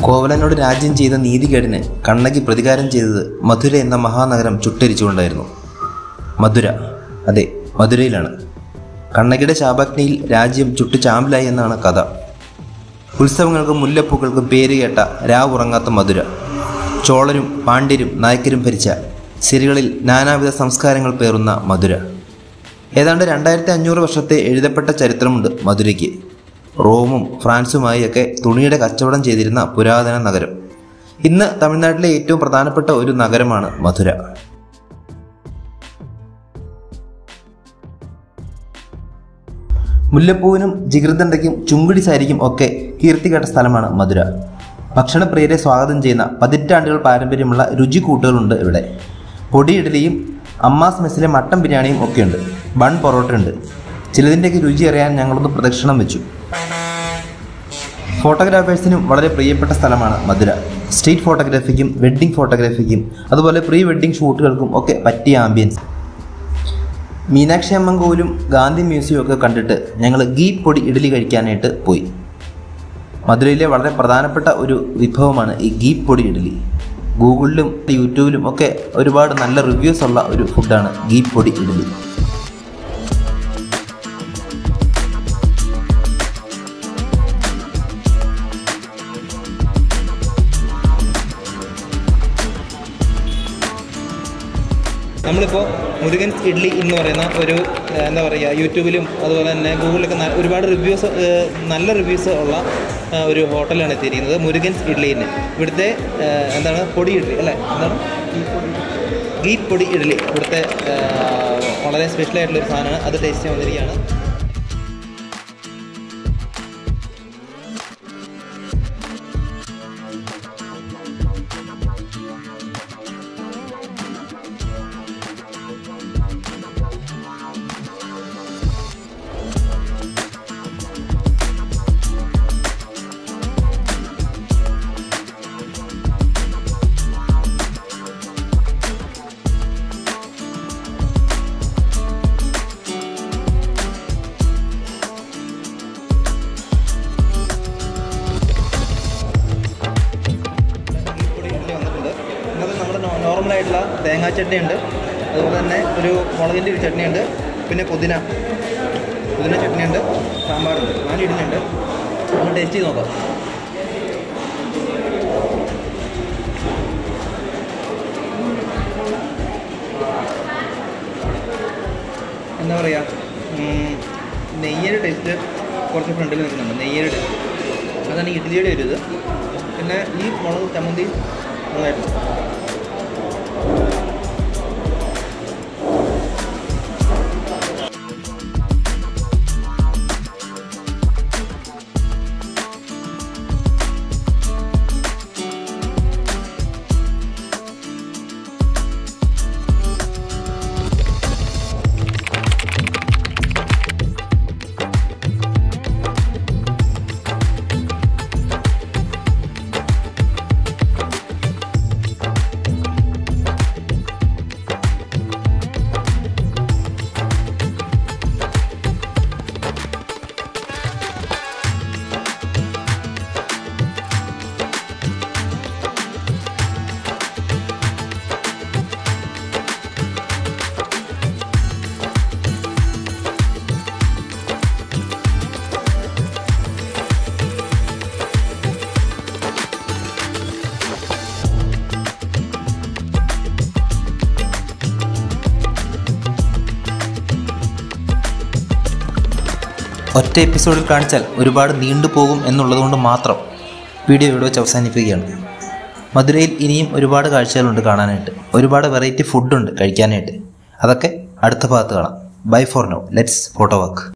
കോവലനോട് രാജ്യം ചെയ്ത നീതികേടിന് കണ്ണകി പ്രതികാരം ചെയ്തത് മധുര എന്ന മഹാനഗരം ചുട്ടരിച്ചുകൊണ്ടായിരുന്നു മധുര അതെ മധുരയിലാണ് കണ്ണകിയുടെ ശാപഗ്നിയിൽ രാജ്യം ചുട്ടു ചാമ്പലായി എന്നാണ് കഥ ഉത്സവങ്ങൾക്കും മുല്ലപ്പൂക്കൾക്കും പേര് കേട്ട രാവുറങ്ങാത്ത മധുര ചോളരും പാണ്ഡ്യരും നായ്ക്കരും ഭരിച്ച സിരികളിൽ നാനാവിധ സംസ്കാരങ്ങൾ പേറുന്ന മധുര ഏതാണ്ട് രണ്ടായിരത്തി അഞ്ഞൂറ് വർഷത്തെ എഴുതപ്പെട്ട ചരിത്രമുണ്ട് മധുരയ്ക്ക് റോമും ഫ്രാൻസുമായി ഒക്കെ തുണിയുടെ കച്ചവടം ചെയ്തിരുന്ന പുരാതന നഗരം ഇന്ന് തമിഴ്നാട്ടിലെ ഏറ്റവും പ്രധാനപ്പെട്ട ഒരു നഗരമാണ് മധുര മുല്ലപ്പൂവിനും ജിഗൃദണ്ഡയ്ക്കും ചുങ്കുടി സാരിക്കും ഒക്കെ കീർത്തി കേട്ട സ്ഥലമാണ് മധുര ഭക്ഷണപ്രിയരെ സ്വാഗതം ചെയ്യുന്ന പതിറ്റാണ്ടുകൾ പാരമ്പര്യമുള്ള രുചിക്കൂട്ടുകളുണ്ട് ഇവിടെ പൊടി ഇഡലിയും അമ്മാസ് മെസ്സിലെ മട്ടൻ ബിരിയാണിയും ഒക്കെയുണ്ട് ബൺ പൊറോട്ടയുണ്ട് ചിലതിൻ്റെയൊക്കെ രുചി അറിയാൻ ഞങ്ങളൊന്ന് പ്രദക്ഷിണം വെച്ചു ഫോട്ടോഗ്രാഫേഴ്സിനും വളരെ പ്രിയപ്പെട്ട സ്ഥലമാണ് മധുര സ്ട്രീറ്റ് ഫോട്ടോഗ്രാഫിക്കും വെഡ്ഡിംഗ് ഫോട്ടോഗ്രാഫിക്കും അതുപോലെ പ്രീ വെഡ്ഡിംഗ് ഷൂട്ടുകൾക്കും ഒക്കെ പറ്റിയ ആംബിയൻസ് മീനാക്ഷി അമ്മങ്കോവിലും ഗാന്ധി മ്യൂസിയം ഒക്കെ കണ്ടിട്ട് ഞങ്ങൾ ഗീ പൊടി ഇഡലി കഴിക്കാനായിട്ട് പോയി മധുരയിലെ വളരെ പ്രധാനപ്പെട്ട ഒരു വിഭവമാണ് ഈ ഗീ പൊടി ഇഡലി ഗൂഗിളിലും യൂട്യൂബിലും ഒക്കെ ഒരുപാട് നല്ല റിവ്യൂസ് ഉള്ള ഒരു ഫുഡാണ് ഗീ പൊടി ഇഡലി നമ്മളിപ്പോൾ മുരുകൻസ് ഇഡ്ലി എന്ന് പറയുന്ന ഒരു ഏഹ്, എന്താ പറയുക യൂട്യൂബിലും അതുപോലെ തന്നെ ഗൂഗിളിലൊക്കെ ന- ഒരുപാട് റിവ്യൂസ് നല്ല റിവ്യൂസ് ഉള്ള ഏഹ്, ഒരു ഹോട്ടലാണ് എത്തിയിരിക്കുന്നത് മുരുകൻസ് ഇഡ്ലിന്ന് ഇവിടുത്തെ ഏഹ്, എന്താണ് പൊടി ഇഡ്ലി അല്ലേ എന്താണ് ഗീ പൊടി ഇഡ്ലി ഇവിടുത്തെ ഏഹ്, വളരെ സ്പെഷ്യൽ ആയിട്ടുള്ള ഒരു സാധനമാണ് അത് ടേസ്റ്റ് ചെയ്യാൻ വന്നിരിക്കുകയാണ് പൊടി ഇഡ്ഡലി വന്നിട്ടുണ്ട് അത് നമ്മുടെ നോ- നോർമലായിട്ടുള്ള തേങ്ങാ ചട്നി ഉണ്ട് അതുപോലെ തന്നെ ഒരു മുളകിൻ്റെ ഒരു ചട്നി ഉണ്ട് പിന്നെ പുതിന പുതിന ചട്നി ഉണ്ട് സാമ്പാറുണ്ട് നാല് ഇഡ്ഡലി ഉണ്ട് ഒന്ന് ടേസ്റ്റ് ചെയ്ത് നോക്കാം എന്താ പറയുക നെയ്യയുടെ ടേസ്റ്റ് കുറച്ച് ഫ്രണ്ടിൽ നിൽക്കുന്നുണ്ട് നെയ്യയുടെ ടേസ്റ്റ് അതാണ് ഈ ഇഡ്ഡലിയുടെ ഒരു ഇത് പിന്നെ ഈ മുളക് ചമ്മന്തി നന്നായിട്ടുണ്ട് ഒറ്റ എപ്പിസോഡിൽ കാണിച്ചാൽ ഒരുപാട് നീണ്ടുപോകും എന്നുള്ളതുകൊണ്ട് മാത്രം വീഡിയോ ഇവിടെ വെച്ച് അവസാനിപ്പിക്കുകയാണ് മധുരയിൽ ഇനിയും ഒരുപാട് കാഴ്ചകളുണ്ട് കാണാനായിട്ട് ഒരുപാട് വെറൈറ്റി ഫുഡുണ്ട് കഴിക്കാനായിട്ട് അതൊക്കെ അടുത്ത ഭാഗത്ത് കാണാം bye for now let's photo work